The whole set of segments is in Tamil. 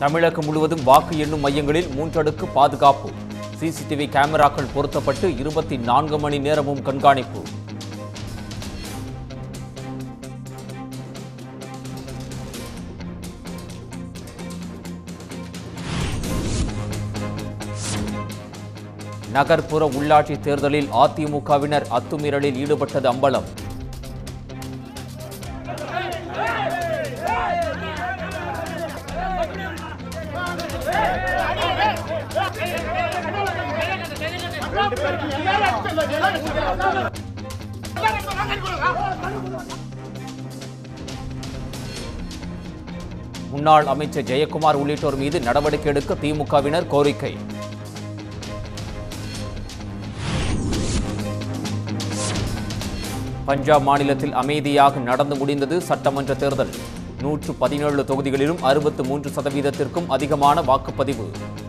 தமிழகம் முழுவதும் வாக்கு எண்ணும் மையங்களில் மூன்றடுக்கு பாதுகாப்பு சிசிடிவி கேமராக்கள் பொருத்தப்பட்டு இருபத்தி நான்கு மணி நேரமும் கண்காணிப்பு நகர்ப்புற உள்ளாட்சி தேர்தலில் அதிமுகவினர் அத்துமீறலில் ஈடுபட்டது அம்பலம் முன்னாள் அமைச்சர் ஜெயக்குமார் உள்ளிட்டோர் மீது நடவடிக்கை எடுக்க திமுகவினர் கோரிக்கை பஞ்சாப் மாநிலத்தில் அமைதியாக நடந்து முடிந்தது சட்டமன்ற தேர்தல் நூற்று பதினேழு தொகுதிகளிலும் அறுபத்து மூன்று சதவீதத்திற்கும் அதிகமான வாக்குப்பதிவு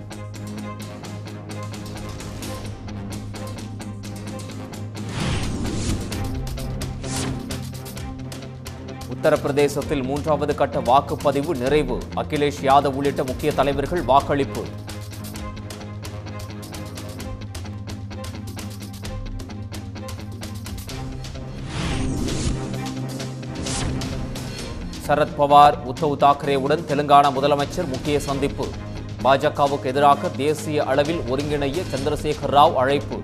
உத்தரப்பிரதேசத்தில் மூன்றாவது கட்ட வாக்குப்பதிவு நிறைவு அகிலேஷ் யாதவ் உள்ளிட்ட முக்கிய தலைவர்கள் வாக்களிப்பு சரத் பவார் உத்தவ் தாக்கரேவுடன் தெலுங்கானா முதலமைச்சர் முக்கிய சந்திப்பு பாஜகவுக்கு எதிராக தேசிய அளவில் ஒருங்கிணைய சந்திரசேகர் ராவ் அழைப்பு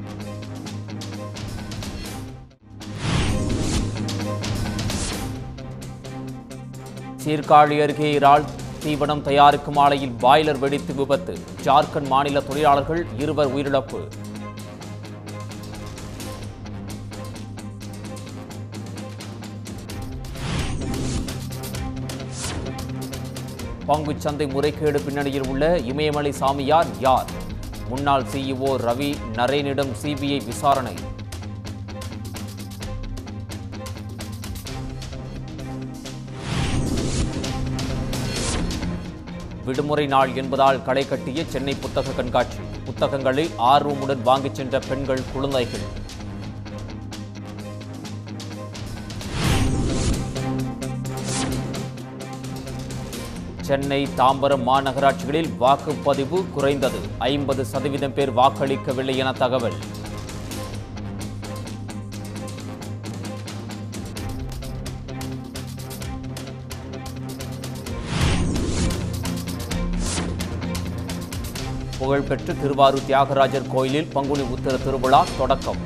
சீர்காழி அருகே இறால் தீவனம் தயாரிக்கும் ஆலையில் பாய்லர் வெடித்து விபத்து ஜார்க்கண்ட் மாநில தொழிலாளர்கள் இருவர் உயிரிழப்பு பங்குச்சந்தை முறைகேடு பின்னணியில் உள்ள இமயமலை சாமியார் யார் முன்னாள் சிஇஓ ரவி நரேனிடம் சிபிஐ விசாரணை விடுமுறை நாள் என்பதால் களை கட்டிய சென்னை புத்தக கண்காட்சி புத்தகங்களை ஆர்வமுடன் வாங்கிச் சென்ற பெண்கள் குழந்தைகள் சென்னை தாம்பரம் மாநகராட்சிகளில் வாக்குப்பதிவு குறைந்தது ஐம்பது சதவீதம் பேர் வாக்களிக்கவில்லை என தகவல் புகழ்பெற்ற திருவாரூர் தியாகராஜர் கோயிலில் பங்குனி உத்தர திருவிழா தொடக்கம்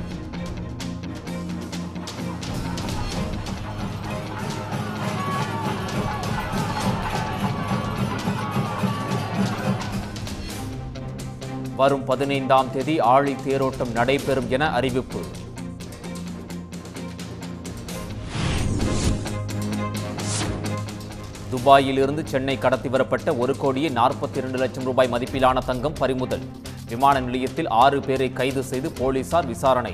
வரும் பதினைந்தாம் தேதி ஆழி தேரோட்டம் நடைபெறும் என அறிவிப்பு துபாயில் இருந்து சென்னை கடத்தி வரப்பட்ட ஒரு கோடியே நாற்பத்தி இரண்டு லட்சம் ரூபாய் மதிப்பிலான தங்கம் பறிமுதல் விமான நிலையத்தில் ஆறு பேரை கைது செய்து போலீசார் விசாரணை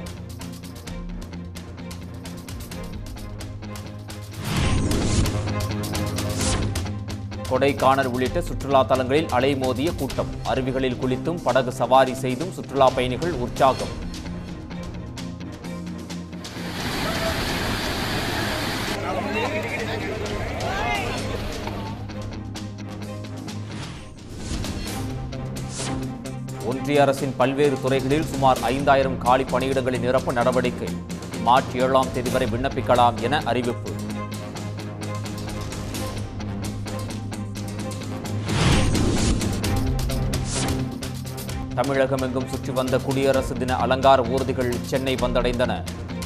கொடைக்கானல் உள்ளிட்ட சுற்றுலா தலங்களில் அலைமோதிய கூட்டம் அருவிகளில் குளித்தும் படகு சவாரி செய்தும் சுற்றுலா பயணிகள் உற்சாகம் ஒன்றிய அரசின் பல்வேறு துறைகளில் சுமார் ஐந்தாயிரம் காலி பணியிடங்களை நிரப்ப நடவடிக்கை மார்ச் ஏழாம் தேதி வரை விண்ணப்பிக்கலாம் என அறிவிப்பு தமிழகமெங்கும் சுற்றி வந்த குடியரசு தின அலங்கார ஊர்திகள் சென்னை வந்தடைந்தன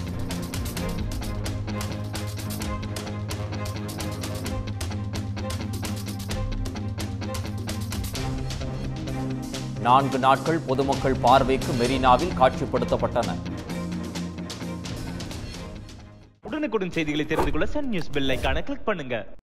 நான்கு நாட்கள் பொதுமக்கள் பார்வைக்கு மெரினாவில் காட்சிப்படுத்தப்பட்டன உடனுக்குடன் செய்திகளை தெரிந்து கொள்ள சன் நியூஸ் பெல் ஐகானை கிளிக் பண்ணுங்க